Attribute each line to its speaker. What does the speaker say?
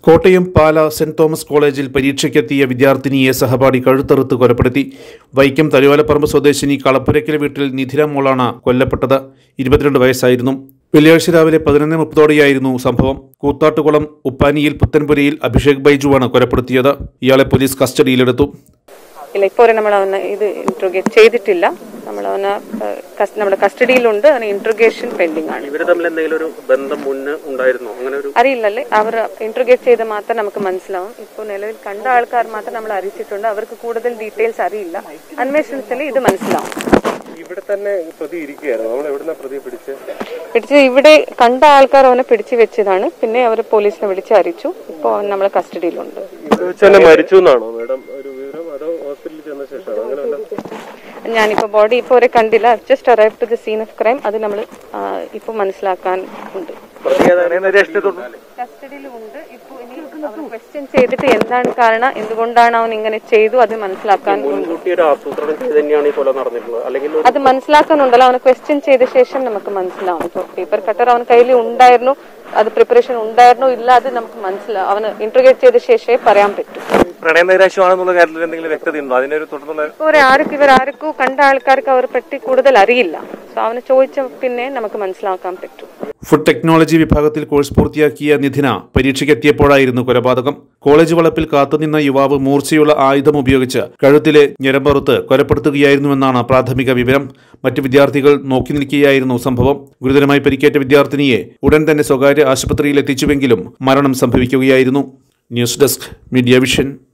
Speaker 1: കോട്ടയം പാല saint Thomas കോളേജിൽ പരീക്ഷയ്ക്കെത്തിയ വിദ്യാർത്ഥിനിയെ സഹപാഠി കഴുത്തറുത്ത് കൊലപ്പെടുത്തി വൈക്കം തരുവാലപ്പറമ്പ് സ്വദേശിനി കളപ്പുരയ്ക്കൽ വീട്ടിൽ നിധിര മോളാണ് കൊല്ലപ്പെട്ടത് ഇരുപത്തിരണ്ട് വയസ്സായിരുന്നു വെള്ളിയാഴ്ച രാവിലെ പതിനൊന്ന് മുപ്പതോടെയായിരുന്നു സംഭവം കൂത്താട്ടുകുളം ഉപ്പാനിയിൽ പുത്തൻപുരയിൽ അഭിഷേക് ബൈജുവാണ് കൊലപ്പെടുത്തിയത് ഇയാളെ പോലീസ് കസ്റ്റഡിയിലെടുത്തു
Speaker 2: ഇല്ല ഇപ്പോൾ നമ്മൾ അവനെ ഇത് ഇൻട്രോഗേറ്റ് ചെയ്തിട്ടില്ല നമ്മൾ അവനെ ഏഹ്, കസ്- നമ്മുടെ കസ്റ്റഡിയിലുണ്ട് അവന് ഇൻട്രോഗേഷൻ പെൻഡിങ് ആണ്
Speaker 3: ഇവര് തമ്മിൽ എന്തെങ്കിലും ഒരു ബന്ധം മുന്നേ ഉണ്ടായിരുന്നോ അങ്ങനെ ഒരു
Speaker 2: അറിയില്ലല്ലേ അവർ ഇൻട്രോഗേറ്റ് ചെയ്ത് മാത്രം നമുക്ക് മനസ്സിലാവും ഇപ്പോൾ നിലവിൽ കണ്ട ആൾക്കാർ മാത്രം നമ്മൾ അറിയിച്ചിട്ടുണ്ട് അവർക്ക് കൂടുതൽ ഡീറ്റെയിൽസ് അറിയില്ല അന്വേഷണത്തിൽ ഇത് മനസ്സിലാവും
Speaker 3: ഇവിടെ തന്നെ പ്രതി ഇരിക്കുകയായിരുന്നു നമ്മൾ എവിടുന്ന പ്രതി പിടിച്ച്
Speaker 2: പിടിച്ച് ഇവിടെ കണ്ട ആൾക്കാർ അവനെ പിടിച്ചു വെച്ചതാണ് പിന്നെ അവർ പോലീസിനെ വിളിച്ച് അറിയിച്ചു ഇപ്പോൾ അവൻ നമ്മളെ കസ്റ്റഡിയിലുണ്ട്
Speaker 3: ഇവിടെ വെച്ച് തന്നെ മരിച്ചു എന്നാണോ മേഡം ഒരു വിവരം അതോ ഹോസ്പിറ്റലിൽ ചെന്ന ശേഷമാണോ അങ്ങനെ വല്ല
Speaker 2: ഞാനിപ്പോൾ ബോഡി ഇപ്പോൾ വരെ കണ്ടില്ല just arrive to the scene of crime അത് നമ്മൾ ഇപ്പോൾ മനസ്സിലാക്കാൻ ഉണ്ട് കസ്റ്റഡിയിലുണ്ട് ഇപ്പോൾ ഇനി ക്വസ്റ്റ്യൻ ചെയ്തിട്ട് എന്താണ് കാരണം എന്തുകൊണ്ടാണ് അവൻ ഇങ്ങനെ ചെയ്തു അത് മനസ്സിലാക്കാൻ ഉണ്ട്
Speaker 3: മുൻകൂട്ടി ഒരു ആസൂത്രണം ചെയ്ത് തന്നെയാണ് ഈ കൊല നടന്നിട്ടുള്ളത് അല്ലെങ്കിൽ ഒരു
Speaker 2: അത് മനസ്സിലാക്കാനുണ്ടല്ലോ അവനെ ക്വസ്റ്റ്യൻ ചെയ്ത ശേഷം നമുക്ക് മനസ്സിലാവും ഇപ്പോൾ പേപ്പർ കട്ടർ അവൻ കയ്യിൽ ഉണ്ടായിരുന്നു അത് പ്രിപ്പറേഷൻ ഉണ്ടായിരുന്നോ ഇല്ല അത് നമുക്ക് മനസ്സിലാവും അവന് ഇന്റർഗേറ്റ് ചെയ്ത ശേഷമേ പറയാൻ പറ്റൂ
Speaker 4: പ്രണയ നൈരാശ്യമാണെന്നുള്ള കാര്യത്തിൽ എന്തെങ്കിലും വ്യക്തതയുണ്ടോ അതിനൊരു തുടർന്നുള്ള
Speaker 2: ഇപ്പോൾ ആർക്ക് ഇവർ ആർക്കും കണ്ട ആൾക്കാർക്ക് അവരെ പറ്റി കൂടുതൽ അറിയില്ല സോ അവന് ചോദിച്ച പിന്നെ നമുക്ക് മനസ്സിലാക്കാൻ പറ്റും
Speaker 1: ഫുഡ് ടെക്നോളജി വിഭാഗത്തിൽ കോഴ്സ് പൂർത്തിയാക്കിയ നിധിന പരീക്ഷയ്ക്കെത്തിയപ്പോഴായിരുന്നു കൊലപാതകം കോളേജ് വളപ്പിൽ കാത്തുനിന്ന യുവാവ് മൂർച്ചയുള്ള ആയുധം ഉപയോഗിച്ച് കഴുത്തിലെ ഞരമ്പറുത്ത് കൊലപ്പെടുത്തുകയായിരുന്നുവെന്നാണ് പ്രാഥമിക വിവരം മറ്റു വിദ്യാർത്ഥികൾ നോക്കി നിൽക്കുകയായിരുന്നു സംഭവം ഗുരുതരമായി പരിക്കേറ്റ വിദ്യാർത്ഥിനിയെ ഉടൻ തന്നെ സ്വകാര്യ ആശുപത്രിയിൽ എത്തിച്ചുവെങ്കിലും മരണം സംഭവിക്കുകയായിരുന്നു ന്യൂസ് ഡെസ്ക് മീഡിയ വിഷൻ